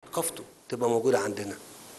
ثقافته تبقى موجوده عندنا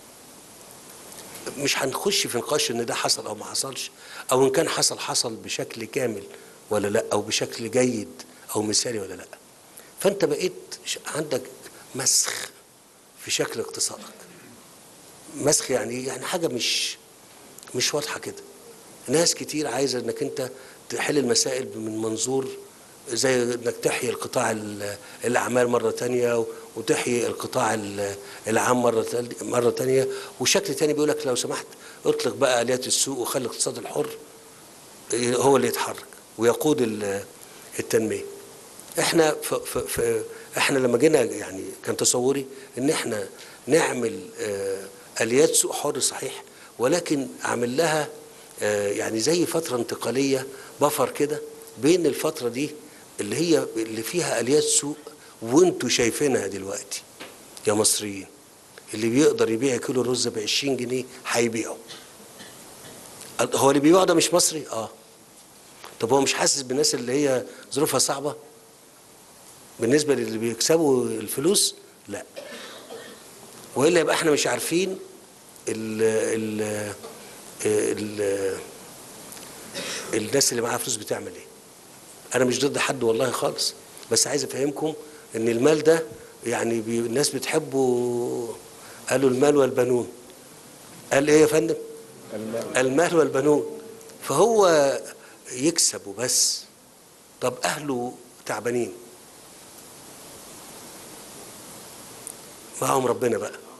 مش هنخش في نقاش ان ده حصل او ما حصلش او ان كان حصل حصل بشكل كامل ولا لا او بشكل جيد او مثالي ولا لا فانت بقيت ش- عندك مسخ في شكل اقتصادك مسخ يعني إيه؟ يعني حاجه مش مش واضحه كده ناس كتير عايزه انك انت تحل المسائل من منظور زي انك تحيي القطاع ال- الاعمال مره تانية وتحيي القطاع ال- العام مره تال- مره تانية وشكل تاني بيقول لك لو سمحت اطلق بقى اليات السوق وخلي الاقتصاد الحر هو اللي يتحرك ويقود ال- التنميه احنا ف ف ف احنا لما جينا يعني كان تصوري ان احنا نعمل آه، اليات سوق حر صحيح ولكن اعمل لها آه، يعني زي فتره انتقاليه بفر كده بين الفتره دي اللي هي اللي فيها اليات سوق وانتوا شايفينها دلوقتي يا مصريين اللي بيقدر يبيع كيلو رز ب 20 جنيه هيبيعه هو اللي بيبيعه ده مش مصري اه طب هو مش حاسس بالناس اللي هي ظروفها صعبه بالنسبه للي بيكسبوا الفلوس لا والا يبقى احنا مش عارفين ال ال ال الناس اللي معاها فلوس بتعمل ايه انا مش ضد حد والله خالص بس عايز افهمكم ان المال ده يعني بي الناس بتحبه قالوا المال والبنون قال ايه يا فندم المال والبنون فهو يكسب وبس طب اهله تعبانين معهم ربنا بقى